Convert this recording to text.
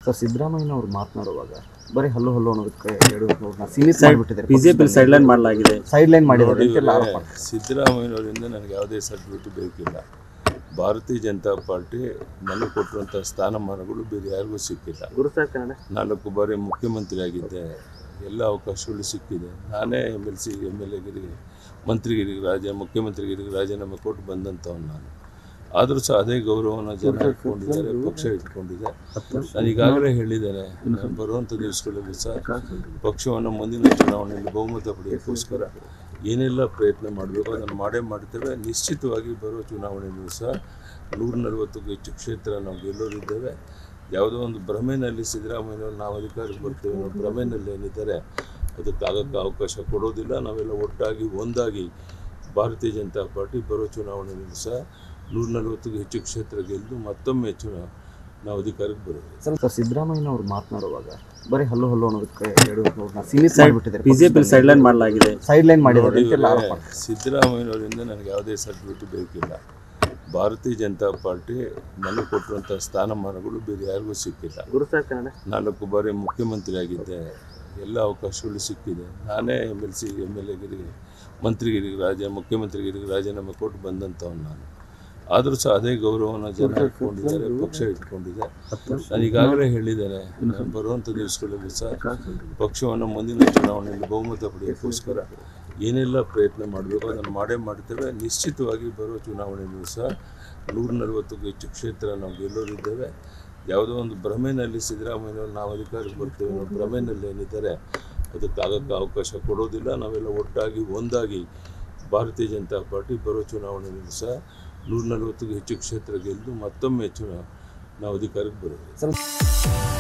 Sir Siddaramaiah ಅವರು ಮಾತನಾಡುವಾಗ ಬರೀ ಹಲ್ಲು ಹಲ್ಲು ಅನ್ನೋದಕ್ಕೆ ಹೇಳೋದನ್ನ ಸೀಮಿತ ಮಾಡಿಬಿಟ್ಟಿದ್ದಾರೆ ಬಿಜೆಪಿ ಸೈಡ್ ಲೈನ್ ಮಾಡಲಾಗಿದೆ ಸೈಡ್ ಲೈನ್ ಮಾಡಿದ್ದಾರೆ ಅಂತೆಲ್ಲ ಆರೋಪ ಮಾಡ್ತಾರೆ. ಸಿದ್ದರಾಮಯ್ಯನವರಿಂದ ನನಗೆ ಯಾವುದೇ ಸರ್ಟಿಫಿಕೇಟ್ ಬೇಕಿಲ್ಲ ಭಾರತೀಯ ಜನತಾ ಪಾರ್ಟಿ ನನಗೆ ಕೊಟ್ಟಿರುವಂಥ ಸ್ಥಾನಮಾನಗಳು ಬೇರೆ ಯಾರಿಗೂ ಸಿಕ್ಕಿಲ್ಲ ಗುರು ಸರ್ ಕನ್ನಡ ನಾಲ್ಕು ಬಾರಿ ಮುಖ್ಯಮಂತ್ರಿ ಆಗಿದ್ದೆ ಎಲ್ಲ ಅವಕಾಶಗಳು ಸಿಕ್ಕಿದೆ ನಾನೇ M L C M L ಎಗಿರಿಗೆ ಮಂತ್ರಿಗಿರಿಗೆ ರಾಜ ಮುಖ್ಯಮಂತ್ರಿಗಿರಿಗೆ ರಾಜೀನಾಮೆ ಕೊಟ್ಟು ಬಂದಂಥವ್ನು ನಾನು ಆದರೂ ಸಹ ಅದೇ ಗೌರವನ ಜನ ಇಟ್ಕೊಂಡಿದ್ದಾರೆ ಪಕ್ಷ ಇಟ್ಕೊಂಡಿದೆ ನಾನು ಈಗಾಗಲೇ ಹೇಳಿದ್ದೇನೆ ನಾನು ಬರುವಂಥ ದಿವಸಗಳಲ್ಲಿ ಸಹ ಪಕ್ಷವನ್ನು ಮುಂದಿನ ಚುನಾವಣೆಯಲ್ಲಿ ಬಹುಮತ ಪಡೆಯೋಕ್ಕೋಸ್ಕರ ಏನೆಲ್ಲ ಪ್ರಯತ್ನ ಮಾಡಬೇಕು ಅದನ್ನು ಮಾಡೇ ಮಾಡ್ತೇವೆ ನಿಶ್ಚಿತವಾಗಿ ಬರುವ ಚುನಾವಣೆಯಲ್ಲೂ ಸಹ ನೂರ ನಲವತ್ತಕ್ಕೂ ಹೆಚ್ಚು ಕ್ಷೇತ್ರ ನಾವು ಗೆಲ್ಲೋರಿದ್ದೇವೆ ಯಾವುದೋ ಒಂದು ಭ್ರಮೆನಲ್ಲಿ ಸಿದ್ದರಾಮಯ್ಯನವರು ನಾವು ಅಧಿಕಾರಕ್ಕೆ ಬರ್ತೇವೆ ಅನ್ನೋ ಭ್ರಮೆನಲ್ಲಿ ಏನಿದ್ದಾರೆ ಅದಕ್ಕೆ ಆಗಕ್ಕೆ ಅವಕಾಶ ಕೊಡೋದಿಲ್ಲ ನಾವೆಲ್ಲ ಒಟ್ಟಾಗಿ ಒಂದಾಗಿ ಭಾರತೀಯ ಜನತಾ ಪಾರ್ಟಿ ಬರೋ ಚುನಾವಣೆಯಲ್ಲಿ ಸಹ ನೂರ ನಲವತ್ತಕ್ಕೂ ಹೆಚ್ಚು ಕ್ಷೇತ್ರ ಗೆದ್ದು ಮತ್ತೊಮ್ಮೆ ಚುನಾ ನಾವು ಅಧಿಕಾರಕ್ಕೆ ಬರೋದು ಸರ್ ಸರ್ ಸಿದ್ದರಾಮಯ್ಯ ಅವರು ಮಾತನಾಡುವಾಗ ಬರೀ ಹಲ್ಲು ಹಲ್ಲು ಅನ್ನೋದಕ್ಕೆ ಹೇಳೋದನ್ನ ಸೀಮಿತ ಮಾಡಿಬಿಟ್ಟಿದ್ದಾರೆ ಬಿಜೆಪಿ ಸೈಡ್ ಲೈನ್ ಮಾಡಲಾಗಿದೆ ಸೈಡ್ ಲೈನ್ ಮಾಡಿದ್ದಾರೆ ನೋಡಿ ಅಂತೆಲ್ಲ ಆರೋಪ ಇವರೇ, ಮಾಡ್ತಾರೆ. ಸಿದ್ದರಾಮಯ್ಯನವರಿಂದ ನನಗೆ ಯಾವುದೇ ಸರ್ಟಿಫಿಕೇಟ್ ಬೇಕಿಲ್ಲ ಭಾರತೀಯ ಜನತಾ ಪಾರ್ಟಿ ನನಗೆ ಕೊಟ್ಟಿರುವಂಥ ಸ್ಥಾನಮಾನಗಳು ಬೇರೆ ಯಾರಿಗೂ ಸಿಕ್ಕಿಲ್ಲ ಗುರು ಸರ್ ಕನ್ನಡ ನಾಲ್ಕು ಬಾರಿ ಮುಖ್ಯಮಂತ್ರಿ ಆಗಿದ್ದೆ ಎಲ್ಲ ಅವಕಾಶಗಳು ಸಿಕ್ಕಿದೆ ನಾನೇ M L C M L ಎಗಿರಿಗೆ ಮಂತ್ರಿಗಿರಿಗೆ ರಾಜ ಮುಖ್ಯಮಂತ್ರಿಗಿರಿಗೆ ರಾಜೀನಾಮೆ ಕೊಟ್ಟು ಬಂದಂಥವ್ನು ನಾನು ಆದರೂ ಸಹ ಅದೇ ಗೌರವನ ಜನ ಇಟ್ಕೊಂಡಿದ್ದಾರೆ ಪಕ್ಷ ಇಟ್ಕೊಂಡಿದೆ ನಾನು ಈಗಾಗಲೇ ಹೇಳಿದ್ದೇನೆ ನಾನು ಬರುವಂಥ ದಿವಸಗಳಲ್ಲಿ ಸಹ ಪಕ್ಷವನ್ನು ಮುಂದಿನ ಚುನಾವಣೆಯಲ್ಲಿ ಬಹುಮತ ಪಡೆಯೋಕ್ಕೋಸ್ಕರ ಏನೆಲ್ಲ ಪ್ರಯತ್ನ ಮಾಡಬೇಕು ಅದನ್ನು ಮಾಡೇ ಮಾಡ್ತೇವೆ ನಿಶ್ಚಿತವಾಗಿ ಬರುವ ಚುನಾವಣೆಯಲ್ಲೂ ಸಹ ನೂರ ನಲವತ್ತಕ್ಕೂ ಹೆಚ್ಚು ಕ್ಷೇತ್ರ ನಾವು ಗೆಲ್ಲೋರಿದ್ದೇವೆ ಯಾವುದೋ ಒಂದು ಭ್ರಮೆನಲ್ಲಿ ಸಿದ್ದರಾಮಯ್ಯನವರು ನಾವು ಅಧಿಕಾರಕ್ಕೆ ಬರ್ತೇವೆ ಅನ್ನೋ ಭ್ರಮೆನಲ್ಲಿ ಏನಿದ್ದಾರೆ ಅದಕ್ಕೆ ಆಗಕ್ಕೆ ಅವಕಾಶ ಕೊಡೋದಿಲ್ಲ ನಾವೆಲ್ಲ ಒಟ್ಟಾಗಿ ಒಂದಾಗಿ ಭಾರತೀಯ ಜನತಾ ಪಾರ್ಟಿ ಬರೋ ಚುನಾವಣೆಯಲ್ಲಿ ಸಹ ನೂರ ನಲವತ್ತಕ್ಕೂ ಹೆಚ್ಚು ಕ್ಷೇತ್ರ ಗೆದ್ದು ಮತ್ತೊಮ್ಮೆ ಚುನಾ ನಾವು ಅಧಿಕಾರಕ್ಕೆ ಬರೋದು ಸರ್